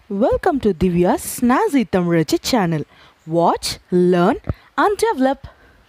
Welcome to Divya's Snazzy Tamrachi channel. Watch, learn, and develop.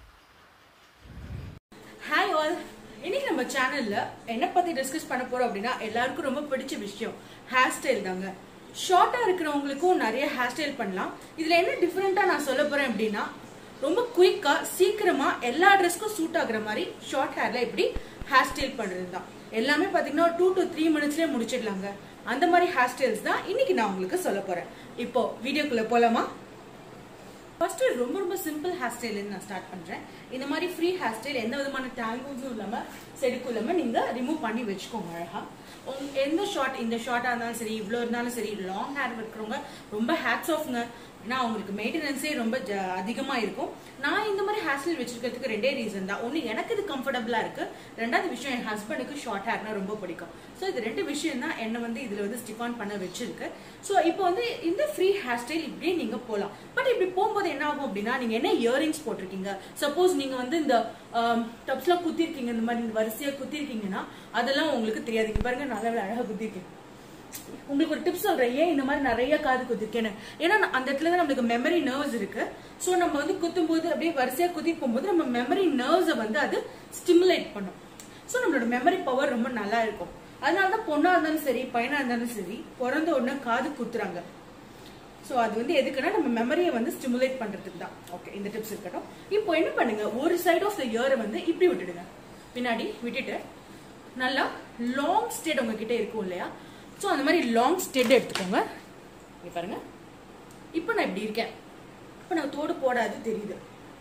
Hi all இன்னைக்கு நம்ம சேனல்ல என்ன பத்தி டிஸ்கஸ் பண்ண போறோம் அப்படின்னா எல்லாருக்கும் ரொம்ப பிடிச்ச விஷயம் ஹேர் ஸ்டைல் தாங்க ஷார்ட்டா இருக்கிறவங்களுக்கும் நிறைய ஹேர் ஸ்டைல் பண்ணலாம் இதுல என்ன டிஃப்ரெண்டா நான் சொல்ல போறேன் அப்படின்னா ரொம்ப குயிக்கா சீக்கிரமா எல்லா ட்ரெஸ்க்கும் சூட் ஆகுற மாதிரி ஷார்ட் ஹேர்ல எப்படி ஹேர் ஸ்டைல் பண்றது தான் எல்லாமே பாத்தீங்கன்னா டூ டு த்ரீ மினிட்ஸ்லயே முடிச்சிடலாங்க அந்த மாதிரி ஹேர் ஸ்டைல்ஸ் தான் இன்னைக்கு நான் உங்களுக்கு சொல்ல போறேன் இப்போ வீடியோக்குள்ள போலாமா ஃபர்ஸ்ட் ரொம்ப ரொம்ப சிம்பிள் ஹேர் ஸ்டைல் நான் ஸ்டார்ட் பண்றேன் இந்த மாதிரி ஃப்ரீ ஹேர் ஸ்டைல் எந்த விதமான டேங்கிள்ஸும் இல்லாம செடுக்கும் இல்லாம நீங்க ரிமூவ் பண்ணி வச்சுக்கோங்க அழகா உங்க எந்த ஷார்ட் இந்த ஷார்ட்டா இருந்தாலும் சரி இவ்வளோ இருந்தாலும் சரி லாங் ஹேர் இருக்கிறவங்க ரொம்ப ஹேட்ஸ் ஆஃப்ங்க ஏன்னா அவங்களுக்கு மெயின்டெனன்ஸே ரொம்ப ஜ- அதிகமா இருக்கும் நான் இந்த மாதிரி ஹேர் ஸ்டைல் வச்சிருக்கிறதுக்கு ரெண்டே ரீசன் தான் ஒன்று எனக்கு இது கம்ஃபர்டபுளா இருக்கு ரெண்டாவது விஷயம் என் ஹஸ்பண்டுக்கு ஷார்ட் ஹேர்னா ரொம்ப பிடிக்கும் ஸோ இது ரெண்டு விஷயம் தான் என்னை வந்து இதுல வந்து ஸ்டிக் ஆன் பண்ண வச்சிருக்கு ஸோ இப்போ வந்து இந்த ஃப்ரீ ஹேர் ஸ்டைல் இப்படியே நீங்க போகலாம் பட் இப்படி போகும்போது என்ன ஆகும் அப்படின்னா நீங்க என்ன இயரிங்ஸ் போட்டிருக்கீங்க சப்போஸ் நீங்க வந்து இந்த டப்ஸ்லாம் குத்திருக்கீங்க இந்த மாதிரி இந்த வரிசையா குத்திருக்கீங்கன்னா அதெல்லாம் உங்களுக்கு தெரியாது இங்க பாருங்க நல்லா அழகா குத்திருக்கேன் உங்களுக்கு ஒரு டிப்ஸ் சொல்றேன் ஏன் இந்த மாதிரி நிறைய காது குத்திருக்கேன்னு ஏன்னா நான் அந்த இடத்துல தான் நம்மளுக்கு மெமரி நர்வ்ஸ் இருக்கு ஸோ நம்ம வந்து குத்தும் போது அப்படியே வரிசையா குத்தி போகும்போது நம்ம மெமரி நர்வ்ஸை வந்து அது ஸ்டிமுலேட் பண்ணும் ஸோ நம்மளோட மெமரி பவர் ரொம்ப நல்லா இருக்கும் அதனால தான் பொண்ணா இருந்தாலும் சரி பையனா இருந்தாலும் சரி பிறந்த உடனே காது குத்துறாங்க ஸோ அது வந்து எதுக்குன்னா நம்ம மெமரியை வந்து ஸ்டிமுலேட் பண்றதுக்கு தான் ஓகே இந்த டிப்ஸ் இருக்கட்டும் இப்போ என்ன பண்ணுங்க ஒரு சைடு ஆஃப் த இயரை வந்து இப்படி விட்டுடுங்க பின்னாடி விட்டுட்டு நல்லா லாங் ஸ்டெட் உங்ககிட்ட இருக்கும் இல்லையா ஸோ அந்த மாதிரி லாங் ஸ்டெட் எடுத்துக்கோங்க இங்க பாருங்க இப்போ நான் இப்படி இருக்கேன் இப்போ நான் தோடு போடாது தெரியுது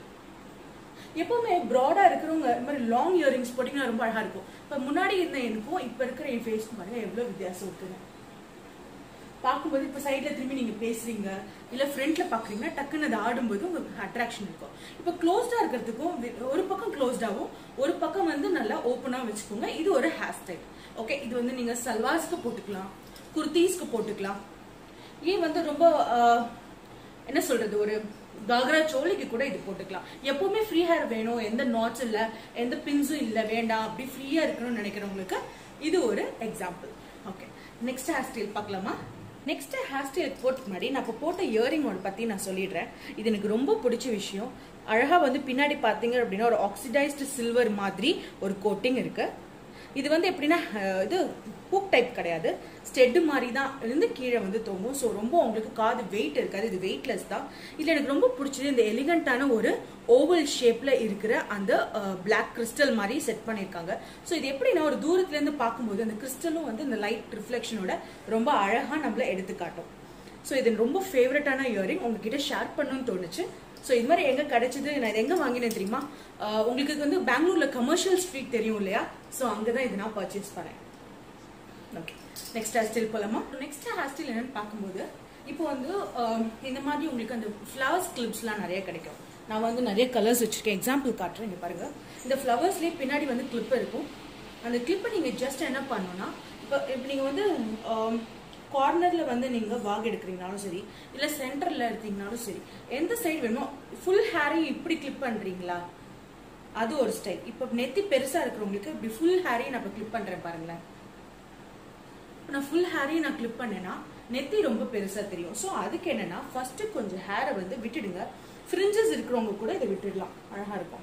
எப்பவுமே ப்ராடா இருக்கிறவங்க இந்த மாதிரி லாங் இயரிங்ஸ் போட்டீங்கன்னா ரொம்ப அழகா இருக்கும் இப்போ முன்னாடி இருந்த எனக்கும் இப்போ இருக்கிற என் ஃபேஸ்க்கும் பாருங்க எவ்வளவு வித்தியாசம் இருக்குங்க பார்க்கும்போது இப்போ சைடில் திரும்பி நீங்க பேசுறீங்க இல்ல ஃப்ரண்ட்ல பாக்குறீங்கன்னா டக்குன்னு அது ஆடும்போது உங்களுக்கு அட்ராக்ஷன் இருக்கும் இப்போ க்ளோஸ்டா இருக்கிறதுக்கும் வி- ஒரு பக்கம் க்ளோஸ்டாவும் ஒரு பக்கம் வந்து நல்லா ஓப்பனா வச்சுக்கோங்க இது ஒரு ஹேர் ஸ்டைல் ஓகே இது வந்து நீங்க சல்வார்ஸ்க்கு போட்டுக்கலாம் குர்தீஸ்க்கு போட்டுக்கலாம் ஏன் வந்து ரொம்ப ஆஹ், என்ன சொல்றது ஒரு காக்ரா சோலிக்கு கூட இது போட்டுக்கலாம் எப்பவுமே ஃப்ரீ ஹேர் வேணும் எந்த நாட்ஸ் இல்ல எந்த பின்ஸும் இல்ல வேண்டாம் அப்படி ஃப்ரீயா இருக்கணும்னு நினைக்கிறவங்களுக்கு இது ஒரு example okay next hair style பார்க்கலாமா நெக்ஸ்ட் ஹேர் ஸ்டைல் போட்டு முன்னாடி நான் இப்போ போட்ட இயரிங்கோட பத்தி நான் சொல்லிடுறேன் இது எனக்கு ரொம்ப பிடிச்ச விஷயம் அழகா வந்து பின்னாடி பாத்தீங்க அப்படின்னா ஒரு ஆக்சிடைஸ்டு சில்வர் மாதிரி ஒரு கோட்டிங் இருக்கு இது வந்து எப்படின்னா அஹ், இது ஹூக் டைப் கிடையாது ஸ்டெட்டு மாதிரி தான் இருந்து கீழே வந்து தொங்கும் ஸோ ரொம்ப உங்களுக்கு காது வெயிட் இருக்காது இது வெயிட்லெஸ் தான் இதில் எனக்கு ரொம்ப பிடிச்சது இந்த எலிகண்டான ஒரு ஓவல் ஷேப்ல இருக்கிற அந்த பிளாக் கிறிஸ்டல் மாதிரி செட் பண்ணியிருக்காங்க ஸோ இது எப்படின்னா ஒரு தூரத்துல இருந்து பார்க்கும்போது அந்த கிறிஸ்டலும் வந்து இந்த லைட் ரிஃப்ளெக்ஷனோட ரொம்ப அழகா நம்மள எடுத்து காட்டும் ஸோ இது ரொம்ப ஃபேவரட்டான இயரிங் உங்ககிட்ட ஷேர் பண்ணணும்னு தோணுச்சு ஸோ இது மாதிரி எங்க கிடைச்சது நான் இது எங்க வாங்கினேன் தெரியுமா ஆஹ் உங்களுக்கு இது வந்து பெங்களூர்ல கமர்ஷியல் ஸ்ட்ரீட் தெரியும் இல்லையா ஸோ அங்கதான் இது நான் பர்ச்சேஸ் பண்ணேன் ஓகே நெக்ஸ்ட் ஹேர் ஸ்டைல் போலாமா நெக்ஸ்ட் ஹேர் ஸ்டைல் என்னன்னு பார்க்கும்போது இப்போ வந்து ஆஹ் இந்த மாதிரி உங்களுக்கு அந்த ஃப்ளவர்ஸ் கிளிப்ஸ்லாம் நிறைய கிடைக்கும் நான் வந்து நிறைய கலர்ஸ் வச்சிருக்கேன் எக்ஸாம்பிள் காட்டுறேன் இங்க பாருங்க இந்த ஃப்ளவர்ஸ்லேயே பின்னாடி வந்து கிளிப் இருக்கும் அந்த கிளிப்பை நீங்க ஜஸ்ட் என்ன பண்ணணும்னா இப்போ இப்போ நீங்க வந்து கார்னர்ல வந்து நீங்க வாக் எடுக்கிறீங்கனாலும் சரி இல்ல சென்டர்ல எடுத்தீங்கனாலும் சரி எந்த சைடு வேணுமோ ஃபுல் ஹேரையும் இப்படி கிளிப் பண்றீங்களா அது ஒரு ஸ்டைல் இப்போ நெத்தி பெருசா இருக்கிறவங்களுக்கு இப்படி ஃபுல் ஹேரையும் நான் இப்போ கிளிப் பண்றேன் பாருங்களேன் இப்ப நான் ஃபுல் ஹேரையும் நான் கிளிப் பண்ணேன்னா நெத்தி ரொம்ப பெருசா தெரியும் ஸோ அதுக்கு என்னன்னா ஃபர்ஸ்ட் கொஞ்சம் ஹேரை வந்து விட்டுடுங்க ஃப்ரிஞ்சஸ் இருக்கிறவங்க கூட இதை விட்டுடலாம் அழகா இருக்கும்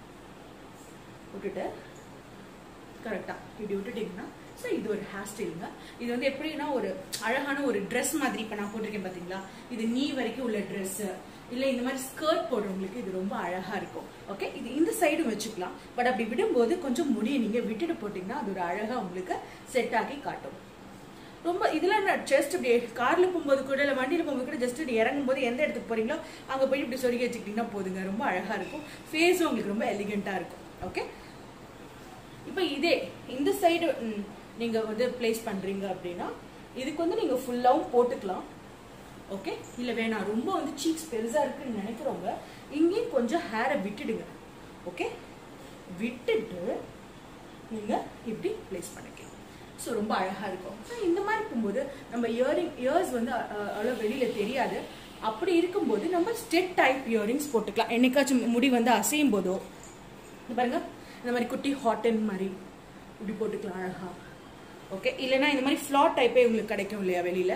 விட்டுட்டு கரெக்டா இப்படி விட்டுட்டீங்கன்னா ஸோ இது ஒரு ஹேர் ஸ்டைலுங்க இது வந்து எப்படின்னா ஒரு அழகான ஒரு ட்ரெஸ் மாதிரி இப்போ நான் போட்டிருக்கேன் பார்த்தீங்களா இது நீ வரைக்கும் உள்ள ட்ரெஸ் இல்லை இந்த மாதிரி ஸ்கர்ட் போடுறவங்களுக்கு இது ரொம்ப அழகா இருக்கும் ஓகே இது இந்த சைடும் வச்சுக்கலாம் பட் அப்படி விடும்போது கொஞ்சம் முடியை நீங்க விட்டுட்டு போட்டீங்கன்னா அது ஒரு அழகா உங்களுக்கு செட் ஆகி காட்டும் ரொம்ப இதெல்லாம் நான் ஜஸ்ட் இப்படி கார்ல போகும்போது கூட இல்லை வண்டியில் போகும்போது கூட ஜஸ்ட் இப்படி இறங்கும் போது எந்த இடத்துக்கு போறீங்களோ அங்க போய் இப்படி சொருகி வச்சுக்கிட்டீங்கன்னா போதுங்க ரொம்ப அழகா இருக்கும் ஃபேஸும் உங்களுக்கு ரொம்ப எலிகென்ட்டா இருக்கும் ஓகே இப்போ இதே இந்த சைடு நீங்க வந்து பிளேஸ் பண்றீங்க அப்படின்னா இதுக்கு வந்து நீங்க ஃபுல்லாவும் போட்டுக்கலாம் ஓகே இல்ல வேணாம் ரொம்ப வந்து சீக்ஸ் பெருசா இருக்குன்னு நினைக்கிறவங்க இங்கேயும் கொஞ்சம் ஹேரை விட்டுடுங்க ஓகே விட்டுட்டு நீங்க இப்படி பிளேஸ் பண்ணிக்கலாம் ஸோ ரொம்ப அழகா இருக்கும் ஸோ இந்த மாதிரி இருக்கும்போது நம்ம இயரிங் இயர்ஸ் வந்து அ- அ- அவ்வளோ வெளியில தெரியாது அப்படி இருக்கும்போது நம்ம ஸ்டெட் டைப் இயரிங்ஸ் போட்டுக்கலாம் என்னைக்காச்சும் முடி வந்து அசையும் போதோ இங்க பாருங்க இந்த மாதிரி குட்டி ஹாட்டன் மாதிரி இப்படி போட்டுக்கலாம் அழகா ஓகே இல்லைன்னா இந்த மாதிரி ஃப்ளாட் டைப்பே உங்களுக்கு கிடைக்கும் இல்லையா வெளியில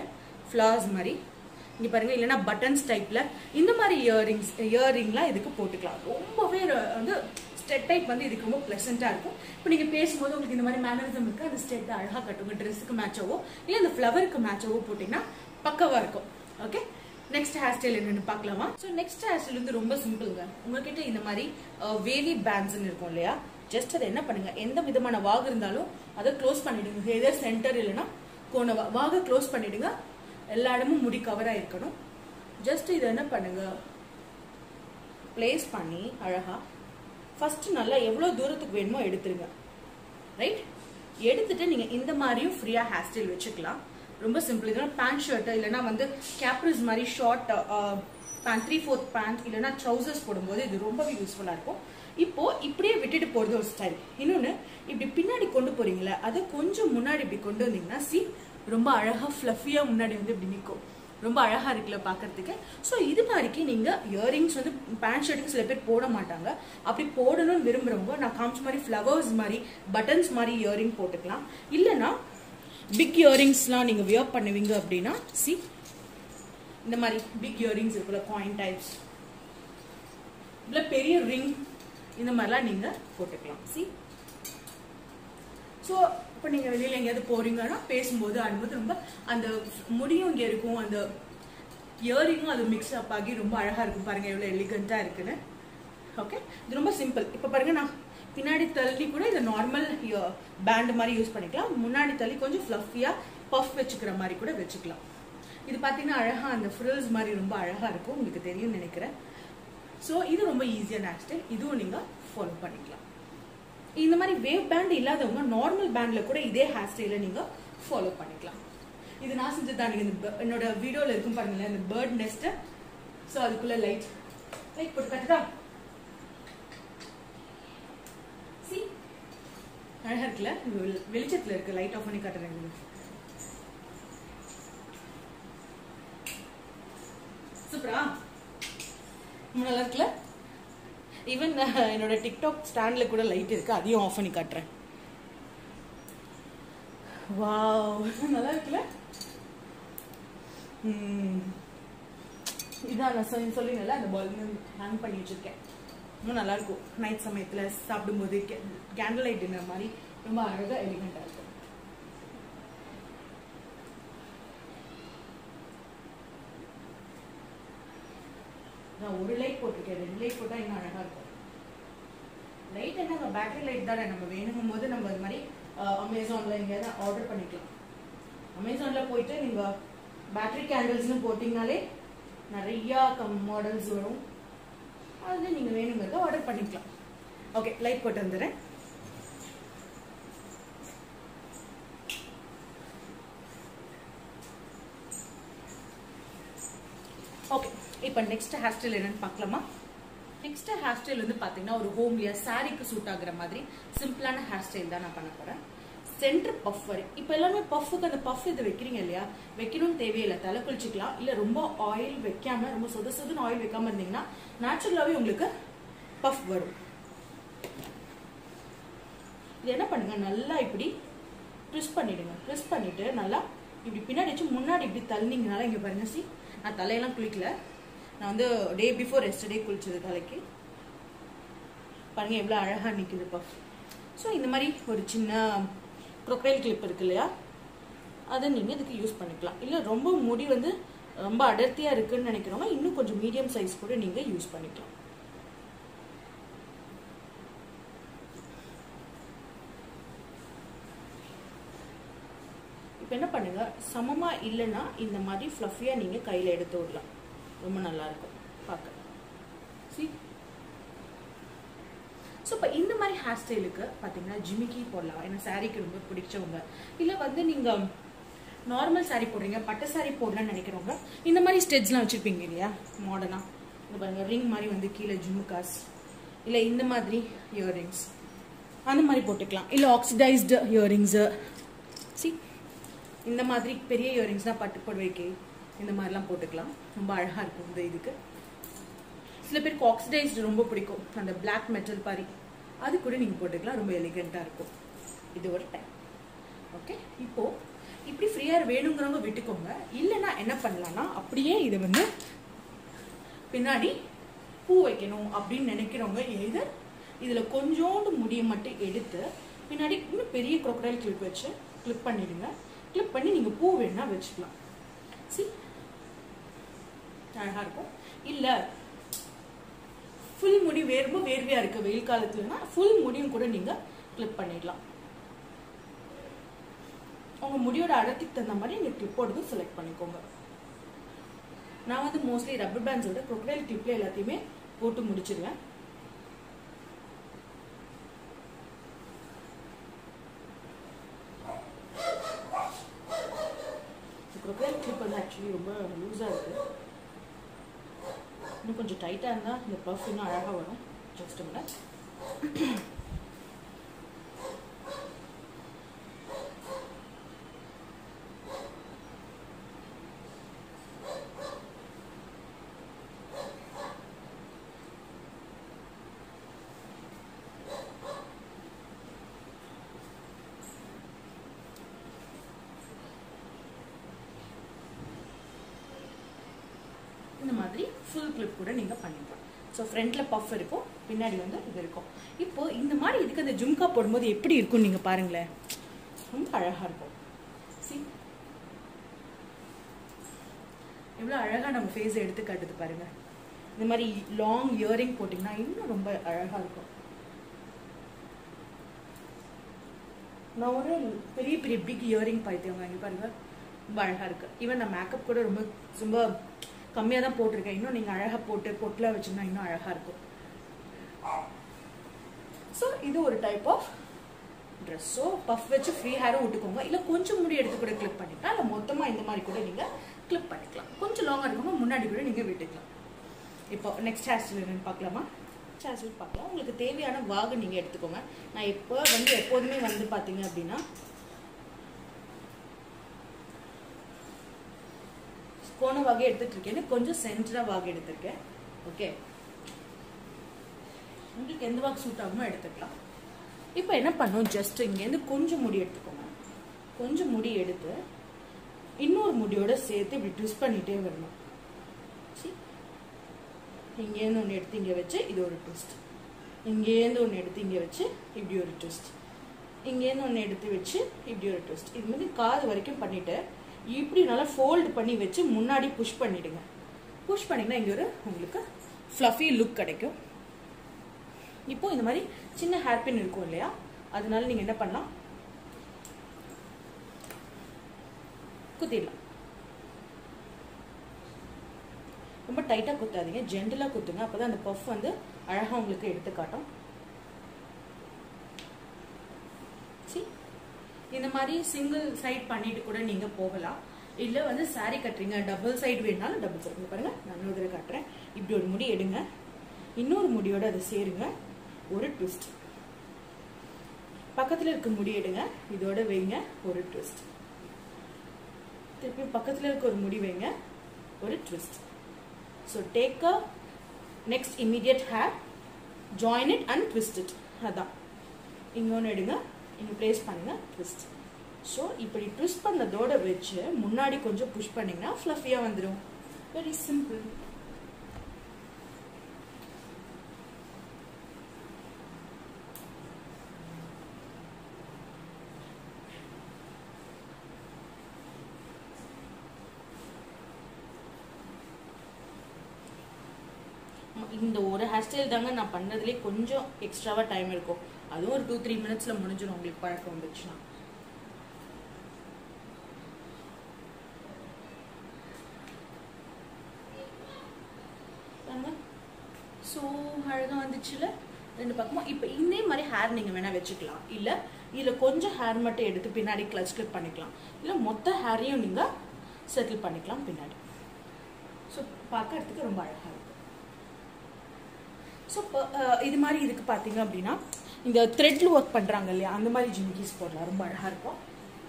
ஃப்ளார்ஸ் மாதிரி இங்கே பாருங்க இல்லைன்னா பட்டன்ஸ் டைப்பில் இந்த மாதிரி இயரிங்ஸ் இயரிங்லாம் இதுக்கு போட்டுக்கலாம் ரொம்பவே ர- வந்து ஸ்டெட் டைப் வந்து இதுக்கு ரொம்ப ப்ளசண்ட்டாக இருக்கும் இப்போ நீங்கள் பேசும்போது உங்களுக்கு இந்த மாதிரி மேனரிசம் இருக்குது அந்த ஸ்டெட் அழகாக கட்டுங்க ட்ரெஸ்ஸுக்கு மேட்சாவோ இல்லை இந்த ஃப்ளவருக்கு மேட்சாவோ போட்டிங்கன்னா பக்கவாக இருக்கும் ஓகே நெக்ஸ்ட் ஹேர் ஸ்டைல் என்னன்னு பார்க்கலாமா ஸோ நெக்ஸ்ட் ஹேர் ஸ்டைல் வந்து ரொம்ப சிம்பிளுங்க உங்ககிட்ட இந்த மாதிரி வேலி பேண்ட்ஸ்னு இருக்கும் இல்லையா ஜஸ்ட் அதை என்ன பண்ணுங்க எந்த விதமான வாகு இருந்தாலும் அதை க்ளோஸ் பண்ணிடுங்க எதர் சென்டர் இல்லைன்னா கோண வா- வாகை க்ளோஸ் பண்ணிடுங்க எல்லா இடமும் முடி கவராக இருக்கணும் ஜஸ்ட் இதை என்ன பண்ணுங்க ப்ளேஸ் பண்ணி அழகா ஃபர்ஸ்ட் நல்லா எவ்வளோ தூரத்துக்கு வேணுமோ எடுத்துருங்க ரைட் எடுத்துட்டு நீங்க இந்த மாதிரியும் ஃப்ரீயா ஹேர் ஸ்டைல் வச்சுக்கலாம் ரொம்ப சிம்பிள் இதெல்லாம் பேண்ட் ஷர்ட் இல்லைன்னா வந்து கேப்ரிஸ் மாதிரி short pant three fourth pant இல்லைன்னா ட்ரௌசர்ஸ் போடும்போது இது ரொம்பவே யூஸ்ஃபுல்லா இருக்கும் இப்போ இப்படியே விட்டுட்டு போறது ஒரு ஸ்டைல் இன்னொன்னு இப்படி பின்னாடி கொண்டு போறீங்களா அதை கொஞ்சம் முன்னாடி இப்படி கொண்டு வந்தீங்கன்னா சி ரொம்ப அழகா ஃப்ளஃபியா முன்னாடி வந்து இப்படி நிற்கும் ரொம்ப அழகா இருக்குல்ல பார்க்கறதுக்கு ஸோ இது மாதிரிக்கு நீங்க இயரிங்ஸ் வந்து பேண்ட் ஷர்ட்டுக்கு சில பேர் போட மாட்டாங்க அப்படி போடணும்னு விரும்புறவங்க நான் காமிச்ச மாதிரி ஃப்ளவர்ஸ் மாதிரி பட்டன்ஸ் மாதிரி இயரிங் போட்டுக்கலாம் இல்லைன்னா பிக் இயரிங்ஸ்லாம் நீங்க வியர் பண்ணுவீங்க அப்படின்னா சி இந்த மாதிரி பிக் இயரிங்ஸ் இருக்குல்ல காயின் டைப்ஸ் இல்ல பெரிய ரிங் இந்த மாதிரிலாம் நீங்க போட்டுக்கலாம் சி ஸோ இப்போ நீங்கள் வெளியில் எங்கேயாவது போறீங்கன்னா பேசும்போது ஆடும்போது ரொம்ப அந்த முடியும் இங்கே இருக்கும் அந்த இயரிங்கும் அது மிக்ஸ் அப் ஆகி ரொம்ப அழகாக இருக்கும் பாருங்க எவ்வளோ எலிகண்ட்டாக இருக்குன்னு ஓகே இது ரொம்ப சிம்பிள் இப்போ பாருங்க நான் பின்னாடி தள்ளி கூட இதை நார்மல் பேண்ட் மாதிரி யூஸ் பண்ணிக்கலாம் முன்னாடி தள்ளி கொஞ்சம் ஃப்ளஃபியாக பஃப் வச்சுக்கிற மாதிரி கூட வச்சுக்கலாம் இது பார்த்தீங்கன்னா அழகாக அந்த ஃப்ரில்ஸ் மாதிரி ரொம்ப அழகாக இருக்கும் உங்களுக்கு தெரியும்னு நினைக்கிறேன் ஸோ இது ரொம்ப ஈஸியான ஹேர் ஸ்டைல் இதுவும் நீங்கள் ஃபாலோ பண்ணிக்கலாம் இந்த மாதிரி வேவ் பேண்ட் இல்லாதவங்க நார்மல் பேண்ட்ல கூட இதே ஹேர் ஸ்டைல நீங்க ஃபாலோ பண்ணிக்கலாம் இது நான் செஞ்சது தான் இந்த bir- என்னோட வீடியோல இருக்கும் பாருங்களேன் இந்த பேர்ட் நெஸ்ட் ஸோ அதுக்குள்ள லைட் லைட் போட்டு கட்டுதா See? அழகா இருக்குல்ல இது வெளி- வெளிச்சத்துல இருக்கு லைட் ஆஃப் பண்ணி காட்டுறேன் உங்களுக்கு சூப்பரா ரொம்ப நல்லா இருக்குல்ல ஈவன் என்னோட டிக்டாக் ஸ்டாண்ட்ல கூட லைட் இருக்கு அதையும் ஆஃப் பண்ணி காட்டுறேன் வாவ் நல்லா இருக்குல்ல ம். இதான் நான் சொல்லி சொல்லிங்கல்ல அந்த பால் ஹேங் பண்ணி வச்சிருக்கேன் ரொம்ப நல்லா இருக்கும் நைட் சமயத்துல சாப்பிடும்போது கேண்டில் லைட் டின்னர் மாதிரி ரொம்ப அழகா எலிகண்டா இருக்கும் நான் ஒரு லைட் போட்டிருக்கேன் ரெண்டு லைட் போட்டா இன்னும் அழகா இருக்கும் லைட் என்னங்க பேட்டரி லைட் தானே நம்ம வேணுங்கும் போது நம்ம அது மாதிரி அமேசான்ல எங்கேயாவது ஆர்டர் பண்ணிக்கலாம் அமேசான்ல போயிட்டு நீங்க பேட்டரி கேண்டில்ஸ்னு போட்டிங்கனாலே நிறைய கம் மாடல்ஸ் வரும் அது நீங்க வேணுங்கிறத ஆர்டர் பண்ணிக்கலாம் ஓகே லைட் போட்டு வந்துடுறேன் ஓகே இப்போ நெக்ஸ்ட் ஹேர் ஸ்டைல் என்னன்னு பார்க்கலாமா நெக்ஸ்ட் ஹேர் ஸ்டைல் வந்து பார்த்தீங்கன்னா ஒரு ஹோம்லியா சாரிக்கு சூட் ஆகுற மாதிரி சிம்பிளான ஹேர் ஸ்டைல் தான் நான் பண்ண போறேன் சென்டர் பஃப் வரை இப்போ எல்லாமே பஃப்புக்கு அந்த பஃப் இது வைக்கிறீங்க இல்லையா வைக்கணும்னு தேவையில்லை தலை குளிச்சுக்கலாம் இல்லை ரொம்ப ஆயில் வைக்காம ரொம்ப சொத சொதுன்னு ஆயில் வைக்காம இருந்தீங்கன்னா நேச்சுரலாகவே உங்களுக்கு பஃப் வரும் இது என்ன பண்ணுங்க நல்லா இப்படி ட்விஸ்ட் பண்ணிடுங்க ட்விஸ்ட் பண்ணிட்டு நல்லா இப்படி பின்னாடி வச்சு முன்னாடி இப்படி தள்ளினீங்கனால இங்க பாருங்க சி நான் தலையெல்லாம் குளிக்கல நான் வந்து டே பிஃபோர் எஸ்டர்டே குளிச்சது தலைக்கு பாருங்க எவ்வளோ அழகா நிக்குது பஃப் ஸோ இந்த மாதிரி ஒரு சின்ன க்ரொக்கைல் கிளிப் இருக்கு இல்லையா அதை நீங்க இதுக்கு யூஸ் பண்ணிக்கலாம் இல்லை ரொம்ப முடி வந்து ரொம்ப அடர்த்தியா இருக்குன்னு நினைக்கிறவங்க இன்னும் கொஞ்சம் மீடியம் சைஸ் கூட நீங்க யூஸ் பண்ணிக்கலாம் இப்போ என்ன பண்ணுங்க சமமா இல்லைன்னா இந்த மாதிரி ஃப்ளஃபியா நீங்க கையில எடுத்து விடலாம் ரொம்ப நல்லா இருக்கும் பார்க்க see ஸோ இப்போ இந்த மாதிரி ஹேர் ஸ்டைலுக்கு பார்த்தீங்கன்னா ஜிமிக்கி போடலாம் ஏன்னா சாரீக்கு ரொம்ப பிடிச்சவங்க இல்லை வந்து நீங்கள் நார்மல் saree போடுறீங்க பட்டு saree போடலாம்னு நினைக்கிறவங்க இந்த மாதிரி ஸ்டெட்ஸ்லாம் வச்சுருப்பீங்க இல்லையா மாடர்னாக இந்த பாருங்க ரிங் மாதிரி வந்து கீழே ஜுமுக்காஸ் இல்லை இந்த மாதிரி இயரிங்ஸ் அந்த மாதிரி போட்டுக்கலாம் இல்லை ஆக்சிடைஸ்டு இயரிங்ஸு சி இந்த மாதிரி பெரிய இயரிங்ஸ்லாம் பட்டு புடவைக்கு இந்த மாதிரிலாம் போட்டுக்கலாம் ரொம்ப அழகாக இருக்கும் இந்த இதுக்கு சில பேருக்கு ஆக்சிடைஸ்டு ரொம்ப பிடிக்கும் அந்த பிளாக் மெட்டல் மாதிரி அது கூட நீங்கள் போட்டுக்கலாம் ரொம்ப எலிகண்ட்டாக இருக்கும் இது ஒரு டைம் ஓகே இப்போ இப்படி ஃப்ரீயாக வேணுங்கிறவங்க விட்டுக்கோங்க இல்லைன்னா என்ன பண்ணலாம்னா அப்படியே இதை வந்து பின்னாடி பூ வைக்கணும் அப்படின்னு நினைக்கிறவங்க எது இதில் கொஞ்சோண்டு முடியை மட்டும் எடுத்து பின்னாடி இன்னும் பெரிய crocodile கிளிப் வச்சு கிளிப் பண்ணிடுங்க கிளிப் பண்ணி நீங்கள் பூ வேணா வச்சுக்கலாம் சி அழகாக இருக்கும் இல்லை ஃபுல் முடி வே- ரொம்ப வேர்வையாக இருக்குது வெயில் காலத்துலனா ஃபுல் முடியும் கூட நீங்கள் கிளிப் பண்ணிடலாம் உங்கள் முடியோட அடர்த்திக்கு தகுந்த மாதிரி நீங்கள் கிளிப்போடது செலக்ட் பண்ணிக்கோங்க நான் வந்து மோஸ்ட்லி ரப்பர் பேண்ட்ஸோட crocodile கிளிப்ல எல்லாத்தையுமே போட்டு முடிச்சிருவேன் crocodile கிளிப் வந்து ஆக்சுவலி ரொம்ப லூஸாக இருக்கு இன்னும் கொஞ்சம் டைட்டாக இருந்தால் இந்த பஃப் இன்னும் அழகாக வரும் ஜஸ்ட் மினிட் இந்த மாதிரி ஃபுல் கிளிப் கூட நீங்கள் பண்ணிக்கலாம் ஸோ ஃப்ரண்ட்டில் பஃப் இருக்கும் பின்னாடி வந்து இது இருக்கும் இப்போ இந்த மாதிரி இதுக்கு அந்த ஜும்கா போடும்போது எப்படி இருக்கும் நீங்கள் பாருங்களேன் ரொம்ப அழகாக இருக்கும் See? எவ்வளோ அழகாக நம்ம ஃபேஸை எடுத்து காட்டுது பாருங்க இந்த மாதிரி லாங் இயரிங் போட்டிங்கன்னா இன்னும் ரொம்ப அழகாக இருக்கும் நான் ஒரு பெரிய பெரிய பிக் இயரிங் பைத்தியம் வாங்கி பாருங்க ரொம்ப அழகாக இருக்கு ஈவன் நான் மேக்கப் கூட ரொம்ப ரொம்ப கம்மியாக தான் போட்டிருக்கேன் இன்னும் நீங்கள் அழகாக போட்டு பொட்டில் வச்சுருந்தா இன்னும் அழகாக இருக்கும் ஸோ இது ஒரு டைப் ஆஃப் ட்ரெஸ்ஸோ பஃப் வச்சு ஃப்ரீ ஹேரும் விட்டுக்கோங்க இல்லை கொஞ்சம் முடி எடுத்து கூட கிளிப் பண்ணிக்கலாம் இல்லை மொத்தமாக இந்த மாதிரி கூட நீங்கள் கிளிப் பண்ணிக்கலாம் கொஞ்சம் லாங்காக இருக்கவங்க முன்னாடி கூட நீங்கள் விட்டுக்கலாம் இப்போ நெக்ஸ்ட் ஹேர் ஸ்டைல் என்னன்னு பார்க்கலாமா ஹேர் ஸ்டைல் பார்க்கலாம் உங்களுக்கு தேவையான வாகு நீங்கள் எடுத்துக்கோங்க நான் இப்போ வந்து எப்போதுமே வந்து பார்த்தீங்க அப்படின்னா கோண வகை எடுத்துட்டு இருக்கேன் கொஞ்சம் சென்டரா வாகு எடுத்திருக்கேன் ஓகே உங்களுக்கு எந்த வாக்கு சூட் ஆகுமோ எடுத்துக்கலாம் இப்போ என்ன பண்ணோம் ஜஸ்ட் இங்கேருந்து கொஞ்சம் முடி எடுத்துக்கோங்க கொஞ்சம் முடி எடுத்து இன்னொரு முடியோட சேர்த்து இப்படி ட்விஸ்ட் பண்ணிட்டே வரணும் See? இங்கேருந்து ஒன்று எடுத்து இங்கே வச்சு இது ஒரு ட்விஸ்ட் இங்கேருந்து ஒன்று எடுத்து இங்கே வச்சு இப்படி ஒரு ட்விஸ்ட் இங்கேருந்து ஒன்று எடுத்து வச்சு இப்படி ஒரு ட்விஸ்ட் இது மாதிரி காது வரைக்கும் பண்ணிட்டு இப்படி நல்லா ஃபோல்டு பண்ணி வச்சு முன்னாடி புஷ் பண்ணிடுங்க புஷ் பண்ணிங்கன்னா இங்கே ஒரு உங்களுக்கு ஃப்ளஃபி லுக் கிடைக்கும் இப்போ இந்த மாதிரி சின்ன ஹேர் பின் இருக்கும் இல்லையா அதனால நீங்கள் என்ன பண்ணலாம் குத்திடலாம் ரொம்ப டைட்டாக குத்தாதீங்க ஜென்டலாக குத்துங்க அப்போ தான் அந்த பஃப் வந்து அழகாக உங்களுக்கு எடுத்து காட்டும் See? இந்த மாதிரி சிங்கிள் சைட் பண்ணிட்டு கூட நீங்கள் போகலாம் இல்லை வந்து saree கட்டுறீங்க டபுள் சைடு வேணாலும் டபுள் சைடு பாருங்க நான் இன்னொரு தடவை காட்டுறேன் இப்படி ஒரு முடி எடுங்க இன்னொரு முடியோட அதை சேருங்க ஒரு ட்விஸ்ட் பக்கத்தில் இருக்க முடி எடுங்க இதோட வைங்க ஒரு ட்விஸ்ட் திருப்பி பக்கத்தில் இருக்க ஒரு முடி வைங்க ஒரு twist so take a next immediate hair join it and twist it அதான் இங்கே ஒன்று எடுங்க இங்கே ப்ளேஸ் பண்ணுங்க ட்விஸ்ட் ஸோ இப்படி ட்விஸ்ட் பண்ணதோட வச்சு முன்னாடி கொஞ்சம் புஷ் பண்ணிங்கன்னா ஃப்ளஃபியாக வந்துடும் வெரி சிம்பிள் இந்த ஒரு ஹேர் ஸ்டைல் தாங்க நான் பண்ணதுலேயே கொஞ்சம் எக்ஸ்ட்ராவாக டைம் இருக்கும் அதுவும் ஒரு டூ த்ரீ மினிட்ஸில் முடிஞ்சிடும் உங்களுக்கு பழக்கம் வந்துச்சுன்னா ஸோ அழகாக வந்துச்சுல ரெண்டு பக்கமும் இப்போ இதே மாதிரி ஹேர் நீங்கள் வேணால் வச்சுக்கலாம் இல்லை இதில் கொஞ்சம் ஹேர் மட்டும் எடுத்து பின்னாடி கிளச் கிளிப் பண்ணிக்கலாம் இல்லை மொத்த ஹேரையும் நீங்கள் செட்டில் பண்ணிக்கலாம் பின்னாடி ஸோ பார்க்கறதுக்கு ரொம்ப அழகாக இருக்கும் ஸோ இது மாதிரி இதுக்கு பார்த்தீங்க அப்படின்னா இந்த த்ரெட்ல ஒர்க் பண்ணுறாங்க இல்லையா அந்த மாதிரி ஜிமிக்கிஸ் போடலாம் ரொம்ப அழகாக இருக்கும்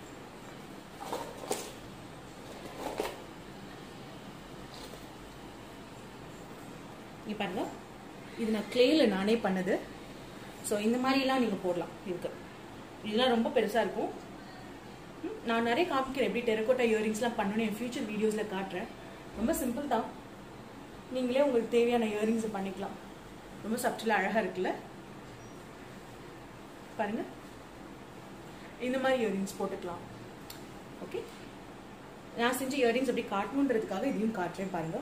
இங்க பாருங்க இது நான் கிளேல நானே பண்ணது ஸோ இந்த மாதிரிலாம் நீங்கள் போடலாம் இதுக்கு இதெல்லாம் ரொம்ப பெருசாக இருக்கும் ம், நான் நிறைய காமிக்கிறேன் எப்படி டெரக்கோட்டா இயரிங்ஸ்லாம் பண்ணணும் என் ஃபியூச்சர் வீடியோஸில் காட்டுறேன் ரொம்ப சிம்பிள் தான் நீங்களே உங்களுக்கு தேவையான இயரிங்ஸை பண்ணிக்கலாம் ரொம்ப சப்டிலாக அழகாக இருக்குல்ல பாருங்க இந்த மாதிரி இயரிங்ஸ் போட்டுக்கலாம் ஓகே நான் செஞ்ச இயரிங்ஸ் அப்படி காட்டணுன்றதுக்காக இதையும் காட்டுறேன் பாருங்க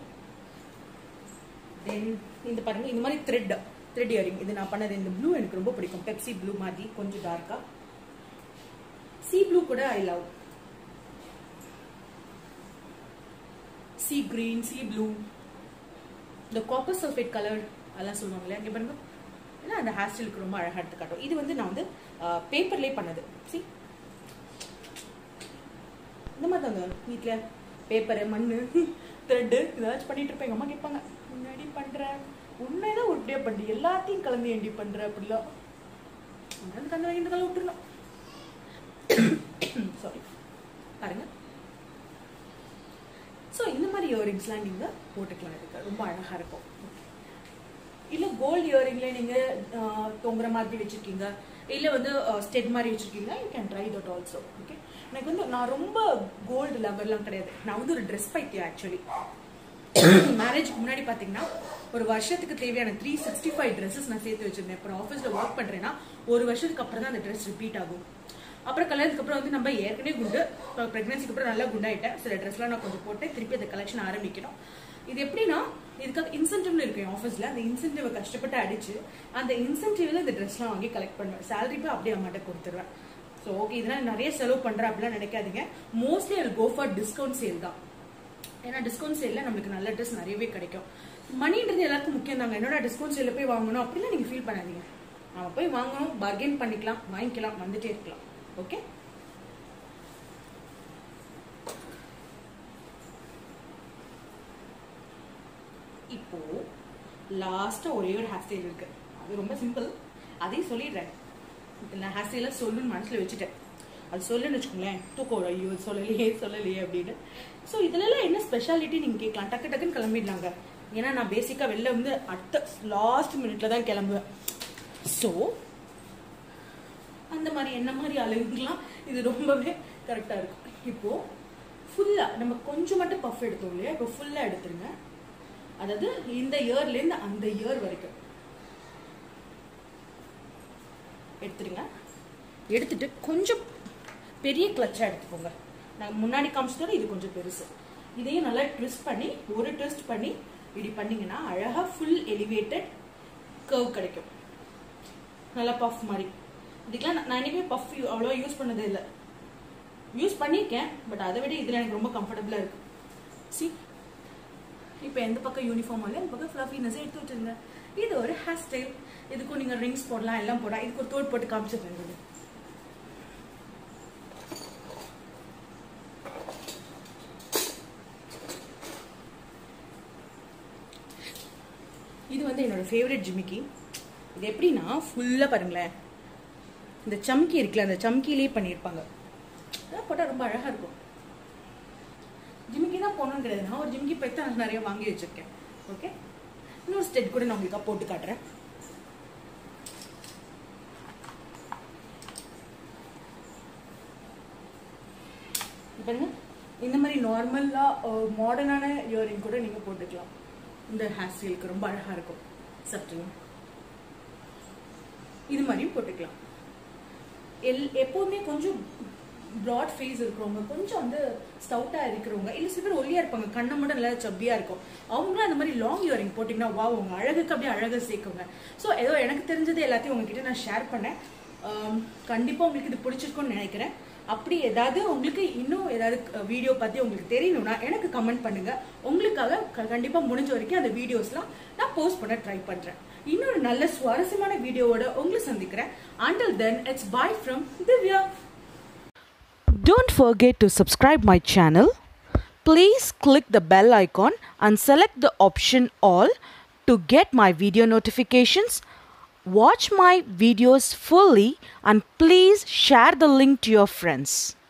தென் இந்த பாருங்க இந்த மாதிரி த்ரெட் த்ரெட் இயரிங் இது நான் பண்ணது இந்த ப்ளூ எனக்கு ரொம்ப பிடிக்கும் பெப்சி ப்ளூ மாதிரி கொஞ்சம் டார்க்கா சி ப்ளூ கூட I love sea green sea blue இந்த காப்பர் சல்ஃபேட் கலர் அதெல்லாம் சொல்லுவாங்களே இங்கே பாருங்க ஏன்னா அந்த ஹேர் ஸ்டைலுக்கு ரொம்ப அழகாக எடுத்து காட்டும் இது வந்து நான் வந்து பேப்பர்லேயே பண்ணது சி இந்த மாதிரி தாங்க வீட்டில் பேப்பரு மண் த்ரெட்டு ஏதாச்சும் பண்ணிட்டு இருப்பேன் எங்கள் அம்மா கேட்பாங்க முன்னாடி பண்ணுறேன் உண்மைதான் உருப்படியாக பண்ணி எல்லாத்தையும் கலந்து ஏண்டி பண்ணுற அப்படிலாம் அந்த கண்ணு வாங்கிட்டு கலந்து விட்டுருணும் சாரி பாருங்க ஸோ இந்த மாதிரி இயரிங்ஸ்லாம் நீங்கள் போட்டுக்கலாம் இதுக்கு ரொம்ப அழகாக இருக்கும் இல்லை கோல்டு இயரிங்ல நீங்கள் தொங்குற மாதிரி வச்சுருக்கீங்க இல்லை வந்து ஸ்டெட் மாதிரி வச்சுருக்கீங்க you can try that also okay எனக்கு வந்து நான் ரொம்ப கோல்டு லவர்லாம் கிடையாது நான் வந்து ஒரு ட்ரெஸ் பைத்தியம் ஆக்சுவலி மேரேஜ்க்கு முன்னாடி பார்த்தீங்கன்னா ஒரு வருஷத்துக்கு தேவையான த்ரீ சிக்ஸ்டி ஃபைவ் ட்ரெஸ்ஸஸ் நான் சேர்த்து வச்சிருந்தேன் அப்புறம் ஆஃபீஸில் ஒர்க் பண்ணுறேன்னா ஒரு வருஷத்துக்கு அப்புறம் தான் அந்த ட்ரெஸ் ரிப்பீட் ஆகும் அப்புறம் கல்யாணத்துக்கு அப்புறம் வந்து நம்ம ஏற்கனவே குண்டு ப்ரெக்னன்சிக்கு அப்புறம் நல்லா குண்டாயிட்டேன் சில ட்ரெஸ்லாம் நான் கொஞ்சம் போட்டு திருப்பி அந்த கலெக்ஷன் ஆரம்பிக்கணும் இது எப்படின்னா இதுக்காக இன்சென்டிவ்னு இருக்கு என் ஆஃபீஸில் அந்த இன்சென்டிவ் கஷ்டப்பட்டு அடிச்சு அந்த இன்சென்டிவ்ல இந்த ட்ரெஸ்லாம் வாங்கி கலெக்ட் பண்ணுவேன் சேலரி போய் அப்படியே அம்மாட்ட கொடுத்துருவேன் ஸோ ஓகே இதெல்லாம் நிறைய செலவு பண்ணுறேன் அப்படிலாம் நினைக்காதீங்க மோஸ்ட்லி அது கோ ஃபார் டிஸ்கவுண்ட் சேல் தான் ஏன்னா டிஸ்கவுண்ட் சேலில் நம்மளுக்கு நல்ல ட்ரெஸ் நிறையவே கிடைக்கும் மணின்றது எல்லாருக்கும் முக்கியம் தாங்க என்னோட டிஸ்கவுண்ட் சேலில் போய் வாங்கணும் அப்படிலாம் நீங்கள் ஃபீல் பண்ணாதீங்க நம்ம போய் வாங்கணும் பர்கெயின் பண்ணிக்கலாம் வாங்கிக்கலாம் வந்துட்டே இருக்கலாம் ஓகே இப்போ லாஸ்டா ஒரே ஒரு ஹேர் ஸ்டைல் இருக்கு அது ரொம்ப சிம்பிள் அதையும் சொல்லிடுறேன் நான் ஹேர் ஸ்டைல சொல்லணும்னு மனசுல வச்சுட்டேன் அது சொல்லுன்னு வச்சுக்கோங்களேன் தூக்கம் ஐயோ சொல்லலையே சொல்லலையே அப்படின்னு ஸோ இதுலலாம் என்ன ஸ்பெஷாலிட்டி நீங்கள் கேட்கலாம் டக்கு டக்குன்னு கிளம்பிடலாங்க ஏன்னா நான் பேசிக்காக வெளில வந்து அடுத்த லாஸ்ட் மினிட்ல தான் கிளம்புவேன் ஸோ அந்த மாதிரி என்ன மாதிரி அழகுலாம் இது ரொம்பவே கரெக்டாக இருக்கும் இப்போ ஃபுல்லாக நம்ம கொஞ்சம் மட்டும் பஃப் எடுத்தோம் இல்லையா இப்போ ஃபுல்லாக எடுத்துருங்க அதாவது இந்த இயர்லேருந்து அந்த இயர் வரைக்கும் எடுத்துருங்க எடுத்துட்டு கொஞ்சம் பெரிய கிளச்சாக எடுத்துக்கோங்க நான் முன்னாடி காமிச்சதோட இது கொஞ்சம் பெருசு இதையும் நல்லா ட்விஸ்ட் பண்ணி ஒரு ட்விஸ்ட் பண்ணி இப்படி பண்ணீங்கன்னா அழகாக ஃபுல் எலிவேட்டட் கர்வ் கிடைக்கும் நல்லா பஃப் மாதிரி இதுக்கெல்லாம் நான் என்னைக்குமே பஃப் அவ்வளோ யூஸ் பண்ணதே இல்லை யூஸ் பண்ணியிருக்கேன் பட் அதை விட இதில் எனக்கு ரொம்ப கம்ஃபர்டபுளாக இருக்கு சி இப்போ எந்த பக்கம் யூனிஃபார்ம் இல்லை அந்த பக்கம் ஃப்ளஃபினஸ் எடுத்து வச்சுருங்க இது ஒரு ஹேர் ஸ்டைல் இதுக்கும் நீங்கள் ரிங்ஸ் போடலாம் எல்லாம் போடலாம் இதுக்கு ஒரு தோடு போட்டு காமிச்சிடுறேன் இது வந்து என்னோட ஃபேவரட் ஜிமிக்கி இது எப்படின்னா ஃபுல்லாக பாருங்களேன் இந்த சம்கி இருக்குல்ல அந்த சம்கிலே பண்ணியிருப்பாங்க அதெல்லாம் போட்டால் ரொம்ப அழகாக இருக்கும் ஜிமிக்கி தான் போகணும்னு கிடையாது நான் ஒரு ஜிமிக்கி பைத்து நான் நிறைய வாங்கி வச்சிருக்கேன் ஓகே இன்னொரு ஸ்டெட் கூட நான் உங்களுக்கு போட்டு காட்டுறேன் பாருங்க இந்த மாதிரி நார்மலாக மாடர்னான இயரிங் கூட நீங்கள் போட்டுக்கலாம் இந்த ஹேர் ஸ்டைலுக்கு ரொம்ப அழகாக இருக்கும் சட்டுங்க இது மாதிரியும் போட்டுக்கலாம் எல் எப்போதுமே கொஞ்சம் ப்ராட் ஃபேஸ் இருக்கிறவங்க கொஞ்சம் வந்து ஸ்டவுட்டாக இருக்கிறவங்க இல்லை சில பேர் ஒல்லியாக இருப்பாங்க கண்ணை மட்டும் நல்லா சப்பியாக இருக்கும் அவங்களும் அந்த மாதிரி லாங் இயரிங் போட்டிங்கன்னா வா உங்க அழகுக்கு அப்படியே அழகாக சேர்க்குங்க ஸோ ஏதோ எனக்கு தெரிஞ்சது எல்லாத்தையும் உங்ககிட்ட நான் ஷேர் பண்ணேன் கண்டிப்பாக உங்களுக்கு இது பிடிச்சிருக்கும்னு நினைக்கிறேன் அப்படி ஏதாவது உங்களுக்கு இன்னும் ஏதாவது வீடியோ பற்றி உங்களுக்கு தெரியணும்னா எனக்கு கமெண்ட் பண்ணுங்க உங்களுக்காக கண்டிப்பாக முடிஞ்ச வரைக்கும் அந்த வீடியோஸ்லாம் நான் போஸ்ட் பண்ண ட்ரை பண்ணுறேன் இன்னொரு நல்ல சுவாரஸ்யமான வீடியோவோட உங்களை சந்திக்கிறேன் until then it's bye from Divya Don't forget to subscribe my channel. Please click the bell icon and select the option all to get my video notifications. Watch my videos fully and please share the link to your friends.